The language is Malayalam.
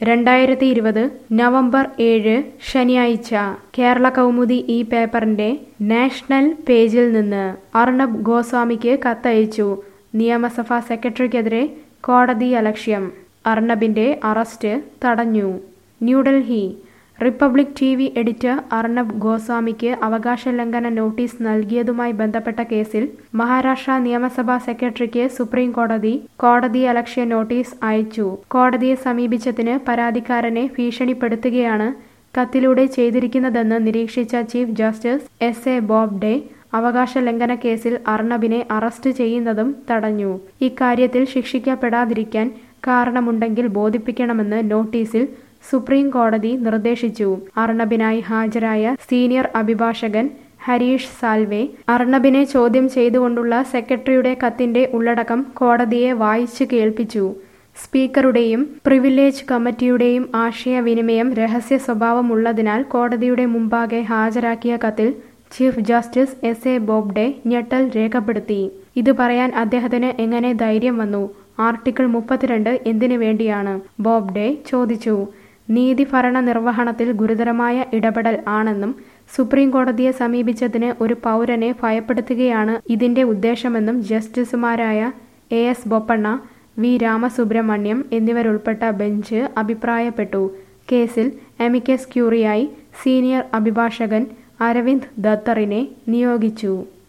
രണ്ടായിരത്തി ഇരുപത് നവംബർ ഏഴ് ശനിയാഴ്ച കേരള കൗമുദി ഈ പേപ്പറിന്റെ നാഷണൽ പേജിൽ നിന്ന് അർണബ് ഗോസ്വാമിക്ക് കത്തയച്ചു നിയമസഭാ സെക്രട്ടറിക്കെതിരെ കോടതി അലക്ഷ്യം അർണബിന്റെ അറസ്റ്റ് തടഞ്ഞു New Delhi republic T V editor Arnab ഗോസ്വാമിക്ക് അവകാശ ലംഘന നോട്ടീസ് നൽകിയതുമായി ബന്ധപ്പെട്ട കേസിൽ മഹാരാഷ്ട്ര നിയമസഭാ സെക്രട്ടറിക്ക് സുപ്രീം കോടതി കോടതി അലക്ഷ്യ നോട്ടീസ് അയച്ചു കോടതിയെ സമീപിച്ചതിന് പരാതിക്കാരനെ ഭീഷണിപ്പെടുത്തുകയാണ് കത്തിലൂടെ ചെയ്തിരിക്കുന്നതെന്ന് നിരീക്ഷിച്ച chief justice S A Bobde അവകാശ ലംഘന കേസിൽ അർണബിനെ അറസ്റ്റ് ചെയ്യുന്നതും തടഞ്ഞു ഇക്കാര്യത്തിൽ ശിക്ഷിക്കപ്പെടാതിരിക്കാൻ കാരണമുണ്ടെങ്കിൽ ബോധിപ്പിക്കണമെന്ന് നോട്ടീസിൽ സുപ്രീം കോടതി നിർദ്ദേശിച്ചു അർണബിനായി ഹാജരായ സീനിയർ അഭിഭാഷകൻ ഹരീഷ് സാൽവെ അർണബിനെ ചോദ്യം ചെയ്തുകൊണ്ടുള്ള സെക്രട്ടറിയുടെ കത്തിന്റെ ഉള്ളടക്കം കോടതിയെ വായിച്ചു കേൾപ്പിച്ചു സ്പീക്കറുടെയും പ്രിവിലേജ് കമ്മിറ്റിയുടെയും ആശയവിനിമയം രഹസ്യ സ്വഭാവമുള്ളതിനാൽ കോടതിയുടെ മുമ്പാകെ ഹാജരാക്കിയ കത്തിൽ chief justice S A Bobde ഞെട്ടൽ രേഖപ്പെടുത്തി ഇത് പറയാൻ അദ്ദേഹത്തിന് എങ്ങനെ ധൈര്യം വന്നു ആർട്ടിക്കിൾ മുപ്പത്തിരണ്ട് എന്തിനു വേണ്ടിയാണ് ബോബ്ഡെ ചോദിച്ചു നീതി ഭരണ നിർവഹണത്തിൽ ഗുരുതരമായ ഇടപെടൽ ആണെന്നും സുപ്രീം കോടതിയെ സമീപിച്ചതിന് ഒരു പൗരനെ ഭയപ്പെടുത്തുകയാണ് ഇതിന്റെ ഉദ്ദേശമെന്നും ജസ്റ്റിസുമാരായ A S Bopanna V Ramasubramanian എന്നിവരുൾപ്പെട്ട ബെഞ്ച് അഭിപ്രായപ്പെട്ടു കേസിൽ എമിക്കസ് ക്യൂറിയായി സീനിയർ അഭിഭാഷകൻ അരവിന്ദ് ദത്തറിനെ നിയോഗിച്ചു